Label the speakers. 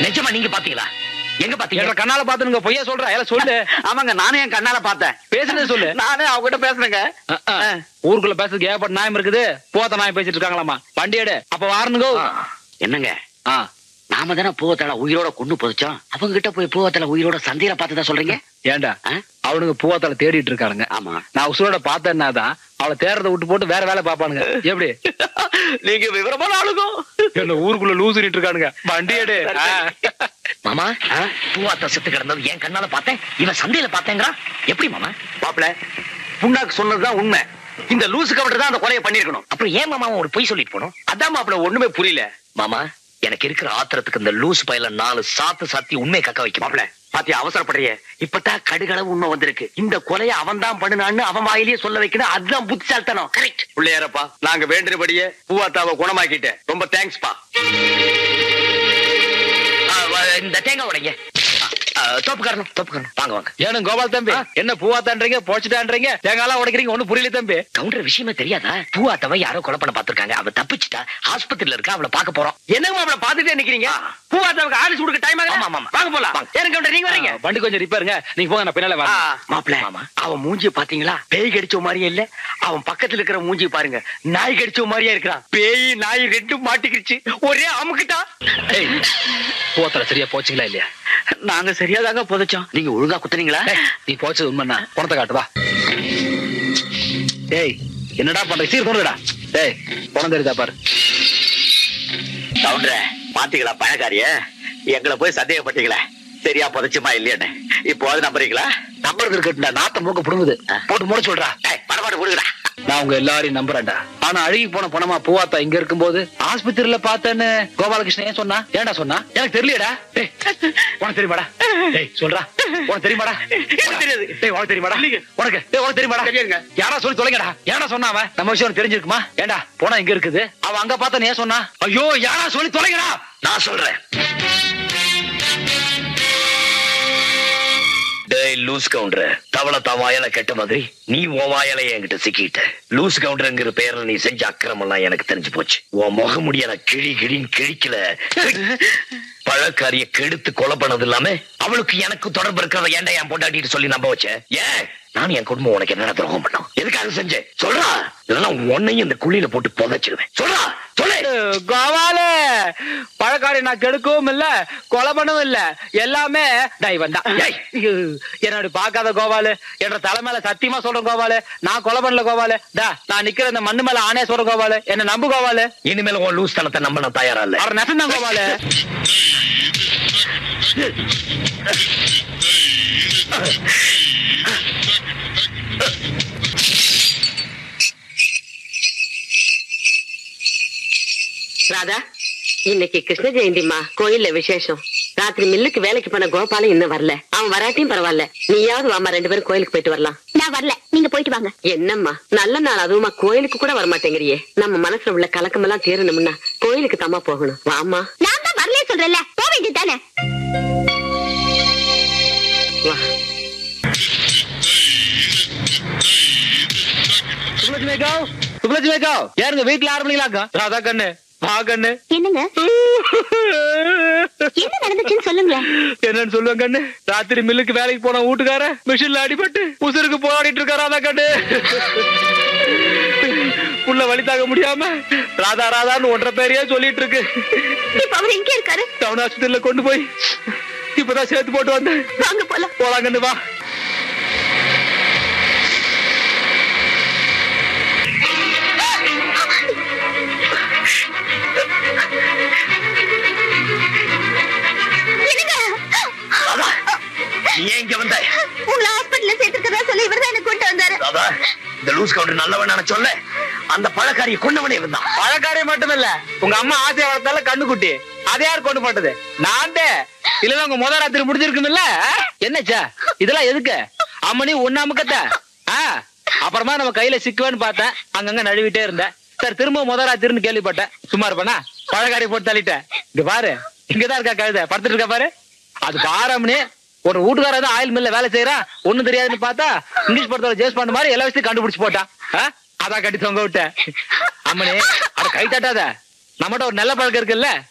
Speaker 1: நிஜமா நீங்க பாத்தீங்களா எங்க பாத்தீங்க
Speaker 2: என்ற கண்ணால பாத்துனுங்க பொய்யா சொல்ற எல்லாம் சொல்லு
Speaker 1: ஆமாங்க நானே என் கண்ணால பார்த்தேன்
Speaker 2: பேசுனது சொல்லு
Speaker 1: நானே அவகிட்ட பேசுறேங்க
Speaker 2: அஹ், அஹ். ஊருக்குள்ள பேசுறதுக்கு ஏகப்பட்ட நாயம் இருக்குது போத்த நாயம் பேசிட்டு இருக்காங்களாமா வண்டி எடு அப்ப வாரணுங்க
Speaker 1: என்னங்க
Speaker 2: ஆ
Speaker 1: நாம தானே பூவத்தலை உயிரோட கொண்டு புதைச்சோம் அவங்க கிட்ட போய் பூவத்தலை உயிரோட சந்தையில பார்த்ததா சொல்றீங்க
Speaker 2: ஏன்டா
Speaker 1: ஆ?
Speaker 2: அவனுங்க பூவாத்தால தேடிட்டு இருக்கானுங்க
Speaker 1: ஆமா
Speaker 2: நான் உசுரோட பார்த்தேன்னாதான் அவளை தேர்றத விட்டு போட்டு வேற வேலை பாப்பானுங்க எப்படி
Speaker 1: நீங்க விவரமான ஆளுங்க
Speaker 2: என்ன ஊருக்குள்ள லூசுனிட்டு இருக்கானுங்க வண்டி எடு ஆ.
Speaker 1: மாமா பூவாத்த செத்து கிடந்தது என் கண்ணால பார்த்தேன் இவன் சந்தையில பார்த்தேங்கிறான் எப்படி மாமா
Speaker 3: மாப்பிள புண்ணாக்கு சொன்னதுதான் உண்மை இந்த லூசு கவுண்டர் தான் அந்த கொலையை பண்ணிருக்கணும்
Speaker 1: அப்புறம் ஏன் மாமா ஒரு பொய் சொல்லிட்டு போனோம்
Speaker 3: அதான் மாப்பிள ஒண்ணுமே புரியல
Speaker 1: மாமா எனக்கு இருக்கிற ஆத்திரத்துக்கு இந்த லூஸ் பையில நாலு சாத்து சாத்தி உண்மையை கக்க வைக்கும்
Speaker 3: மாப்பிள பாத்தியா அவசரப்படுறிய இப்பதான் கடுகளவு உண்மை வந்திருக்கு இந்த கொலையை அவன் தான் பண்ணுனான்னு அவன் வாயிலேயே சொல்ல வைக்கணும் அதுதான் புத்திசாலித்தனம்
Speaker 1: கரெக்ட்
Speaker 3: பிள்ளையாரப்பா நாங்க வேண்டினபடியே பூவாத்தாவை குணமாக்கிட்டேன் ரொம்ப தேங்க்ஸ்பா
Speaker 1: இந்த தேங்காய் உடைங்க தோப்புக்காரணும் தோப்புக்காரணும் வாங்க வாங்க
Speaker 2: ஏனுங்க கோபால் தம்பி என்ன பூவாத்தான்றீங்க போச்சுட்டான்றீங்க தேங்காய்லாம் உடைக்கிறீங்க ஒண்ணும் புரியல தம்பி
Speaker 1: கவுண்டர் விஷயமே தெரியாதா பூவாத்தவ யாரோ கொலை பண்ண பாத்துருக்காங்க அவ தப்பிச்சிட்டா ஆஸ்பத்திரியில இருக்கா அவளை பாக்க போறோம்
Speaker 3: என்னங்க மாப்பிள பாத்துட்டே நிக்கிறீங்க பூவாத்தாவுக்கு ஆலிஸ் கொடுக்க டைம்
Speaker 1: ஆமா, ஆமா, ஆமா.
Speaker 3: வாங்க போலாம்
Speaker 1: வாங்க.
Speaker 3: ஏன் கவுண்டர் நீங்க வரீங்க
Speaker 2: ஆ, வண்டி கொஞ்சம் ரிப்பேருங்க நீங்க போங்க நான் பின்னால வரேன்
Speaker 3: மாப்பிள
Speaker 1: ஆமா.
Speaker 3: அவன் மூஞ்சி பாத்தீங்களா பேய் கடிச்ச மாதிரியே இல்ல அவன் பக்கத்துல இருக்கிற மூஞ்சி பாருங்க நாய் கடிச்ச மாதிரியே இருக்கிறான் பேய் நாய் ரெண்டும் மாட்டிக்கிடுச்சு ஒரே அமுக்கிட்டா
Speaker 2: ஏய் பூவாத்தால சரியா போச்சுங்களா இல்லையா
Speaker 3: நாங்க சரியாதாங்க புதைச்சோம்
Speaker 1: நீங்க ஒழுங்கா குத்துனீங்களா
Speaker 2: ஏய், நீ போச்சது உண்மைண்ணா பணத்தை காட்டுவா டேய் என்னடா பண்ற சீர் தோணுதுடா டேய் பணம் தெரியுதா பாரு
Speaker 3: கவுண்டர பாத்தீங்களா பழக்காரிய எங்களை போய் சந்தேகப்பட்டீங்களா சரியா புதைச்சுமா இல்லையான்னு இப்போ அது நம்புறீங்களா
Speaker 2: நம்பருக்கு இருக்கட்டும்டா நாத்த மூக்க புடுங்குது போட்டு முட சொல்றா
Speaker 3: படப்பாடு கொடுக்குறா
Speaker 2: நான் உங்க எல்லாரையும் நம்புறேன்டா ஆனா அழுகி போன பணமா பூவாத்தா இங்க இருக்கும்போது ஆஸ்பத்திரியில பார்த்தேன்னு கோபாலகிருஷ்ணன் ஏன் சொன்னா ஏன்டா சொன்னா எனக்கு தெரியலடா டேய் உனக்கு தெரியுமாடா டேய் சொல்றா உனக்கு தெரியுமாடா
Speaker 3: எனக்கு தெரியாது.
Speaker 2: டேய் உனக்கு தெரியுமாடா உனக்கு டேய் உனக்கு தெரியுமாடா
Speaker 3: தெரியாதுங்க.
Speaker 2: யாரா சொல்லி தொலைங்கடா யாரா சொன்னா அவன் நம்ம விஷயம் உனக்கு தெரிஞ்சிருக்குமா ஏன்டா போனா இங்க இருக்குது அவன் அங்க பார்த்தா ஏன் சொன்னா ஐயோ யாரா சொல்லி தொலைங்கடா
Speaker 1: நான் சொல்றேன் டேய் லூஸ் கவுண்டர் தவளை தான் வாயால கெட்ட மாதிரி நீ உன் வாயால என்கிட்ட சிக்கிட்ட லூஸ் கவுண்டர்ங்கிற பேர்ல நீ செஞ்ச அக்கிரமம் எல்லாம் எனக்கு தெரிஞ்சு போச்சு உன் முக முடியல கிழி கிழின்னு கிழிக்கல பழக்காரிய கெடுத்து கொலை பண்ணது இல்லாம அவளுக்கு எனக்கு தொடர்பு இருக்கிறத ஏன்டா என் பொண்டாட்டிட்டு சொல்லி நம்ப வச்ச ஏன் நான் என் குடும்பம் உனக்கு என்ன துரோகம் பண்ணோம் எதுக்காக செஞ்சேன் சொல்றா இதெல்லாம் உன்னையும் இந்த குழியில போட்டு புதைச்சிருவேன் சொல்றா சொல்லு
Speaker 2: கோவாலே பழக்காரி நான் கெடுக்கவும் இல்ல கொலை பண்ணவும் இல்ல எல்லாமே டைவன் தான்
Speaker 1: ஏய்.
Speaker 2: என்னோட பாக்காத கோபாலு என்ற தலை மேல சத்தியமா சொல்றேன் கோபாலு நான் கொலை பண்ணல கோபாலு டா நான் நிக்கிற இந்த மண்ணு மேல ஆனே சொல்றேன் கோபாலு என்ன நம்பு கோபாலு
Speaker 1: இனிமேல உன் லூஸ் தனத்தை நம்ப நான் தயாரா இல்ல
Speaker 2: அவர் நெசந்தான் கோபாலு
Speaker 4: ராதா இன்னைக்கு கிருஷ்ண ஜெயந்திமா கோயில்ல விசேஷம் ராத்திரி மில்லுக்கு வேலைக்கு போன கோபாலும் இன்னும் வரல அவன் வராட்டியும் பரவாயில்ல நீயாவது வாமா ரெண்டு பேரும் கோயிலுக்கு போயிட்டு வரலாம்
Speaker 5: நான் வரல நீங்க போயிட்டு வாங்க
Speaker 4: என்னம்மா நல்ல நாள் அதுவுமா கோயிலுக்கு கூட வர மாட்டேங்கிறியே நம்ம மனசுல உள்ள கலக்கம் எல்லாம் தீரணும்னா கோயிலுக்கு தாமா போகணும் வாமா
Speaker 5: நான் தான் வரல சொல்றேன்ல போக வேண்டியது தானே
Speaker 4: வா
Speaker 2: சுப்லட்சுமி அக்கா சுப்லட்சுமி அக்கா யாருங்க வீட்டுல ஆறு மணிக்கு ஆக்கா ராதா கண்ணு வா கண்ணு
Speaker 5: என்னங்க என்ன நடந்துச்சுன்னு சொல்லுங்களேன்
Speaker 2: என்னன்னு சொல்லுவேன் கண்ணு ராத்திரி மில்லுக்கு வேலைக்கு போன வீட்டுக்கார மிஷின்ல அடிபட்டு உசுருக்கு போராடிட்டு இருக்கா ராதா கண்ணு புள்ள வழி தாங்க முடியாம ராதா ராதான்னு ஒன்றரை பேரையே சொல்லிட்டு இருக்கு
Speaker 5: இப்ப அவர் எங்க இருக்காரு
Speaker 2: டவுன் ஆஸ்பத்திரியில கொண்டு போய் இப்பதான் சேர்த்து போட்டு வந்தேன்
Speaker 5: வாங்க போலாம்
Speaker 2: போலாம் கண்ணு வா
Speaker 5: என்னங்க
Speaker 1: ராதா, நீ ஏன் இங்க வந்த
Speaker 5: உங்களை ஹாஸ்பிட்டல்ல சேர்த்துக்கிறதா சொல்லி இவர்தான் என்ன கூட்டு வந்தாரு
Speaker 1: ராதா இந்த லூஸ் கவுண்டர் நல்லவன் சொல்ல அந்த பழக்காரியை கொண்டவனே இருந்தான்
Speaker 2: பழக்காரி மட்டுமில்ல உங்க அம்மா ஆசையை வளர்த்தால கண்ணுக்குட்டி அதை யார் கொண்டு போட்டது நான் இல்ல உங்க முத ராத்திரி முடிஞ்சிருக்குமில்ல ஆ? என்னச்சா இதெல்லாம் எதுக்கு அம்மனி ஒன்னாமுக்கத்த ஆ அப்புறமா நம்ம கையில சிக்குவேன்னு பார்த்தேன் அங்கங்க நழுவிட்டே இருந்தேன் சரி திரும்ப முத ராத்திரின்னு கேள்விப்பட்டேன் சும்மா இருப்பேனா பழக்காரி போட்டு தள்ளிட்டேன் இங்க பாரு இங்கதான் இருக்கா கழுத படுத்துட்டு இருக்கா பாரு அது பாரம்னு ஒரு வீட்டுக்கார தான் ஆயில் மில்ல வேலை செய்யறான் ஒண்ணும் தெரியாதுன்னு பார்த்தா இங்கிலீஷ் படத்தோட ஜேஸ் பண்ண மாதிரி எல்லா விஷயத்தையும் கண்டுபிடிச்சு போட்டான் ஆ? அதான் கட்டி தொங்க விட்டேன் அம்மனே அட கை தட்டாத நம்மகிட்ட ஒரு நல்ல பழக்கம் இருக்குல்ல